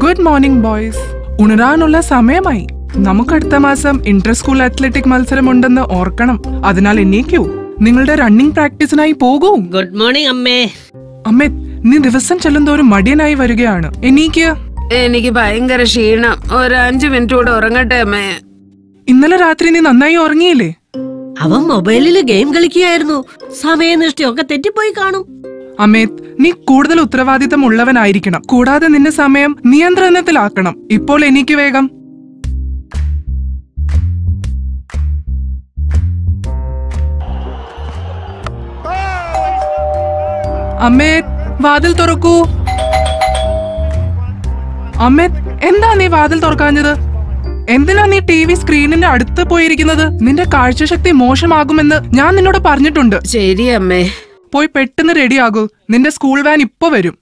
good morning boys ഉണരാനുള്ള സമയമായി നമുക്ക് അടുത്ത മാസം ഇന്റർ സ്കൂൾ അത്ലറ്റിക് മത്സരം ഉണ്ടെന്ന് ഓർക്കണം അതിനാൽ എണീക്കൂ നിങ്ങളുടെ റണ്ണിംഗ് പ്രാക്ടീസിനായി പോകൂ ഗുഡ് മോർണിംഗ് അമ്മേ അമ്മേ നീ ദിവസം ചെല്ലുന്തോറും മടിയനായി വരികയാണ് എണീക്ക് എനിക്ക് ഭയങ്കര ക്ഷീണം ഒരു അഞ്ചു മിനിറ്റ് കൂടെ ഉറങ്ങട്ടെ അമ്മേ ഇന്നലെ രാത്രി നീ നന്നായി ഉറങ്ങിയില്ലേ അവൻ മൊബൈലിൽ ഗെയിം കളിക്കുകയായിരുന്നു സമയനിഷ്ഠയൊക്കെ തെറ്റിപ്പോയി കാണും അമേത് നീ കൂടുതൽ ഉത്തരവാദിത്തം ഉള്ളവനായിരിക്കണം കൂടാതെ നിന്റെ സമയം നിയന്ത്രണത്തിലാക്കണം ഇപ്പോൾ എനിക്ക് വേഗം അമേത് വാതിൽ തുറക്കൂ അമേത് എന്താ നീ വാതിൽ തുറക്കാഞ്ഞത് എന്തിനാ നീ ടി വി സ്ക്രീനിന്റെ അടുത്ത് പോയിരിക്കുന്നത് നിന്റെ കാഴ്ചശക്തി മോശമാകുമെന്ന് ഞാൻ നിന്നോട് പറഞ്ഞിട്ടുണ്ട് ശരി അമ്മേ പോയി പെട്ടെന്ന് റെഡിയാകൂ നിന്റെ സ്കൂൾ വാൻ ഇപ്പൊ വരും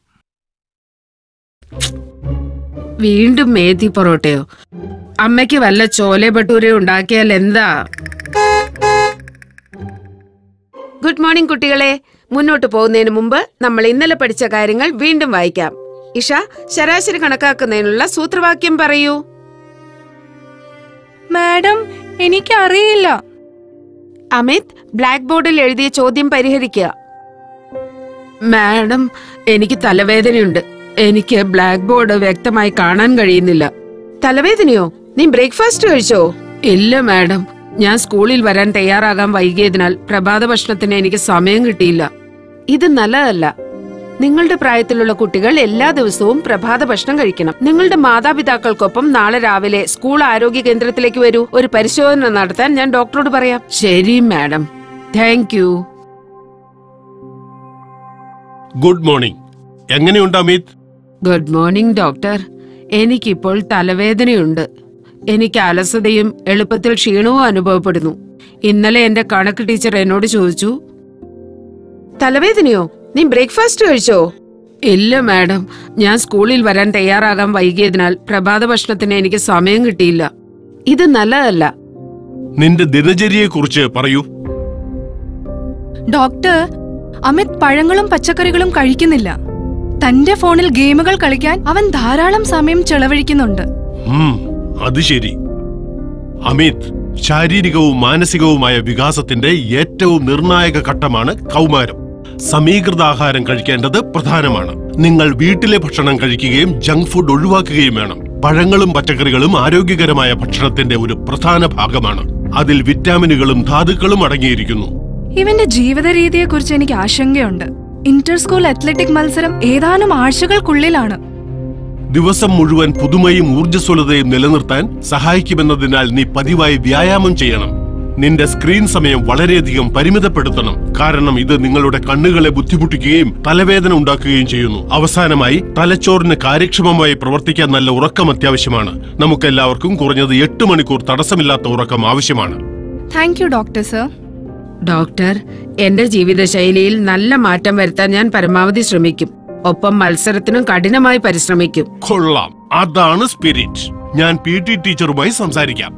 വീണ്ടും മേത്തി പൊറോട്ടയോ അമ്മയ്ക്ക് വല്ല ചോലെ ഭട്ടൂരെ ഉണ്ടാക്കിയാൽ എന്താ ഗുഡ് മോർണിംഗ് കുട്ടികളെ മുന്നോട്ട് പോകുന്നതിന് മുമ്പ് നമ്മൾ ഇന്നലെ പഠിച്ച കാര്യങ്ങൾ വീണ്ടും വായിക്കാം ഇഷ ശരാശരി കണക്കാക്കുന്നതിനുള്ള സൂത്രവാക്യം പറയൂ മാഡം എനിക്കറിയില്ല അമിത് ബ്ലാക്ക് ബോർഡിൽ എഴുതിയ ചോദ്യം പരിഹരിക്കുക മാഡം എനിക്ക് തലവേദനയുണ്ട് എനിക്ക് ബ്ലാക്ക് ബോർഡ് വ്യക്തമായി കാണാൻ കഴിയുന്നില്ല തലവേദനയോ നീ ബ്രേക്ക്ഫാസ്റ്റ് കഴിച്ചോ ഇല്ല മാഡം ഞാൻ സ്കൂളിൽ വരാൻ തയ്യാറാകാൻ വൈകിയതിനാൽ പ്രഭാത ഭക്ഷണത്തിന് എനിക്ക് സമയം കിട്ടിയില്ല ഇത് നല്ലതല്ല നിങ്ങളുടെ പ്രായത്തിലുള്ള കുട്ടികൾ എല്ലാ ദിവസവും പ്രഭാത ഭക്ഷണം കഴിക്കണം നിങ്ങളുടെ മാതാപിതാക്കൾക്കൊപ്പം നാളെ രാവിലെ സ്കൂൾ ആരോഗ്യ കേന്ദ്രത്തിലേക്ക് വരൂ ഒരു പരിശോധന നടത്താൻ ഞാൻ ഡോക്ടറോട് പറയാം ശരി madam thank you good morning എങ്ങനെയുണ്ട് അമിത് ഗുഡ് മോർണിംഗ് ഡോക്ടർ എനിക്കിപ്പോൾ തലവേദനയുണ്ട് എനിക്ക് അലസതയും എളുപ്പത്തിൽ ക്ഷീണവും അനുഭവപ്പെടുന്നു ഇന്നലെ എന്റെ കണക്ക് ടീച്ചർ എന്നോട് ചോദിച്ചു തലവേദനയോ നീ ബ്രേക്ക്ഫാസ്റ്റ് കഴിച്ചോ ഇല്ല മാഡം ഞാൻ സ്കൂളിൽ വരാൻ തയ്യാറാകാൻ വൈകിയതിനാൽ പ്രഭാത ഭക്ഷണത്തിന് എനിക്ക് സമയം കിട്ടിയില്ല ഇത് നല്ലതല്ല നിന്റെ ദിനചര്യയെ കുറിച്ച് പറയൂ ഡോക്ടർ അമിത് പഴങ്ങളും പച്ചക്കറികളും കഴിക്കുന്നില്ല തന്റെ ഫോണിൽ ഗെയിമുകൾ കളിക്കാൻ അവൻ ധാരാളം സമയം ചെലവഴിക്കുന്നുണ്ട് ഉം, അത് ശരി അമിത് ശാരീരികവും മാനസികവുമായ വികാസത്തിന്റെ ഏറ്റവും നിർണായക ഘട്ടമാണ് കൗമാരം സമീകൃത ആഹാരം കഴിക്കേണ്ടത് പ്രധാനമാണ് നിങ്ങൾ വീട്ടിലെ ഭക്ഷണം കഴിക്കുകയും ജങ്ക് ഫുഡ് ഒഴിവാക്കുകയും വേണം പഴങ്ങളും പച്ചക്കറികളും ആരോഗ്യകരമായ ഭക്ഷണത്തിന്റെ ഒരു പ്രധാന ഭാഗമാണ് അതിൽ വിറ്റാമിനുകളും ധാതുക്കളും അടങ്ങിയിരിക്കുന്നു ഇവന്റെ ജീവിത രീതിയെക്കുറിച്ച് എനിക്ക് ആശങ്കയുണ്ട് ഇന്റർ സ്കൂൾ അത്ലറ്റിക് മത്സരം ഏതാനും ആഴ്ചകൾക്കുള്ളിലാണ് ദിവസം മുഴുവൻ പുതുമയും ഊർജ്ജസ്വലതയും നിലനിർത്താൻ സഹായിക്കുമെന്നതിനാൽ നീ പതിവായി വ്യായാമം ചെയ്യണം നിന്റെ സ്ക്രീൻ സമയം വളരെയധികം പരിമിതപ്പെടുത്തണം കാരണം ഇത് നിങ്ങളുടെ കണ്ണുകളെ ബുദ്ധിമുട്ടിക്കുകയും തലവേദന ഉണ്ടാക്കുകയും ചെയ്യുന്നു അവസാനമായി തലച്ചോറിന് കാര്യക്ഷമമായി പ്രവർത്തിക്കാൻ നല്ല ഉറക്കം അത്യാവശ്യമാണ് നമുക്കെല്ലാവർക്കും കുറഞ്ഞത് എട്ട് മണിക്കൂർ തടസ്സമില്ലാത്ത ഉറക്കം ആവശ്യമാണ് thank you doctor sir doctor എന്റെ ജീവിതശൈലിയിൽ നല്ല മാറ്റം വരുത്താൻ ഞാൻ പരമാവധി ശ്രമിക്കും ഒപ്പം മത്സരത്തിനും കഠിനമായി പരിശ്രമിക്കും കൊള്ളാം അതാണ് സ്പിരിറ്റ് ഞാൻ പി ടി ടീച്ചറുമായി സംസാരിക്കാം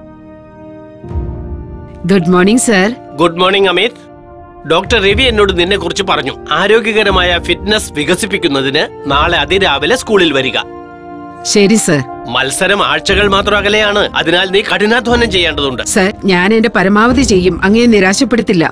good morning sir good morning Amit doctor Ravi എന്നോട് നിന്നെ കുറിച്ച് പറഞ്ഞു ആരോഗ്യകരമായ ഫിറ്റ്നസ് വികസിപ്പിക്കുന്നതിന് നാളെ അതിരാവിലെ സ്കൂളിൽ വരിക ശരി സർ മത്സരം ആഴ്ചകൾ മാത്രം അകലെയാണ് അതിനാൽ നീ കഠിനാധ്വാനം ചെയ്യേണ്ടതുണ്ട് സർ ഞാൻ എന്റെ പരമാവധി ചെയ്യും അങ്ങേ നിരാശപ്പെടുത്തില്ല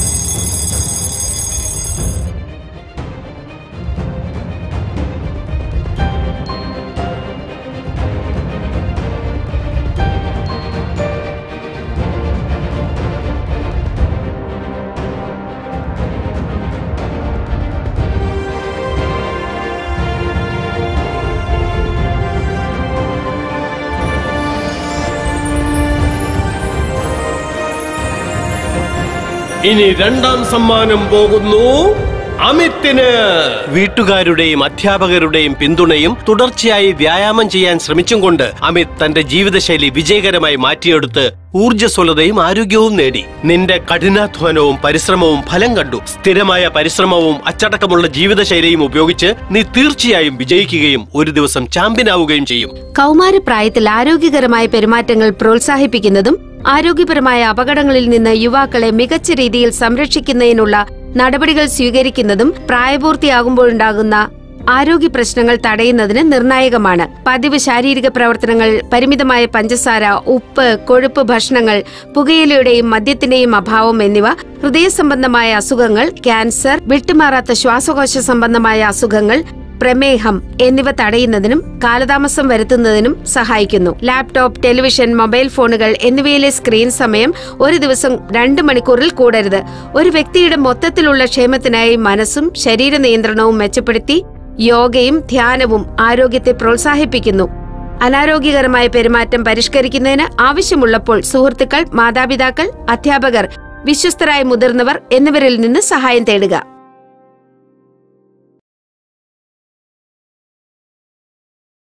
ഇനി രണ്ടാം സമ്മാനം പോകുന്നു അമിത്തിന് വീട്ടുകാരുടെയും അധ്യാപകരുടെയും പിന്തുണയും തുടർച്ചയായി വ്യായാമം ചെയ്യാൻ ശ്രമിച്ചും കൊണ്ട് അമിത് തന്റെ ജീവിതശൈലി വിജയകരമായി മാറ്റിയെടുത്ത് ഊർജ്ജസ്വലതയും ആരോഗ്യവും നേടി നിന്റെ കഠിനാധ്വാനവും പരിശ്രമവും ഫലം കണ്ടു സ്ഥിരമായ പരിശ്രമവും അച്ചടക്കമുള്ള ജീവിതശൈലിയും ഉപയോഗിച്ച് നീ തീർച്ചയായും വിജയിക്കുകയും ഒരു ദിവസം ചാമ്പ്യനാവുകയും ചെയ്യും കൗമാരപ്രായത്തിൽ ആരോഗ്യകരമായ പെരുമാറ്റങ്ങൾ പ്രോത്സാഹിപ്പിക്കുന്നതും ആരോഗ്യപരമായ അപകടങ്ങളിൽ നിന്ന് യുവാക്കളെ മികച്ച രീതിയിൽ സംരക്ഷിക്കുന്നതിനുള്ള നടപടികൾ സ്വീകരിക്കുന്നതും പ്രായപൂർത്തിയാകുമ്പോഴുണ്ടാകുന്ന ആരോഗ്യ പ്രശ്നങ്ങൾ തടയുന്നതിന് നിർണായകമാണ് പതിവ് ശാരീരിക പ്രവർത്തനങ്ങൾ പരിമിതമായ പഞ്ചസാര ഉപ്പ് കൊഴുപ്പ് ഭക്ഷണങ്ങൾ പുകയിലയുടെയും മദ്യത്തിന്റെയും അഭാവം എന്നിവ ഹൃദയ സംബന്ധമായ അസുഖങ്ങൾ ക്യാൻസർ വിട്ടുമാറാത്ത ശ്വാസകോശ സംബന്ധമായ അസുഖങ്ങൾ പ്രമേഹം എന്നിവ തടയുന്നതിനും കാലതാമസം വരുത്തുന്നതിനും സഹായിക്കുന്നു ലാപ്ടോപ്പ് ടെലിവിഷൻ മൊബൈൽ ഫോണുകൾ എന്നിവയിലെ സ്ക്രീൻ സമയം ഒരു ദിവസം രണ്ട് മണിക്കൂറിൽ കൂടരുത് ഒരു വ്യക്തിയുടെ മൊത്തത്തിലുള്ള ക്ഷേമത്തിനായി മനസ്സും ശരീര നിയന്ത്രണവും മെച്ചപ്പെടുത്തി യോഗയും ധ്യാനവും ആരോഗ്യത്തെ പ്രോത്സാഹിപ്പിക്കുന്നു അനാരോഗ്യകരമായ പെരുമാറ്റം പരിഷ്കരിക്കുന്നതിന് ആവശ്യമുള്ളപ്പോൾ സുഹൃത്തുക്കൾ മാതാപിതാക്കൾ അധ്യാപകർ വിശ്വസ്തരായ മുതിർന്നവർ എന്നിവരിൽ നിന്ന് സഹായം തേടുക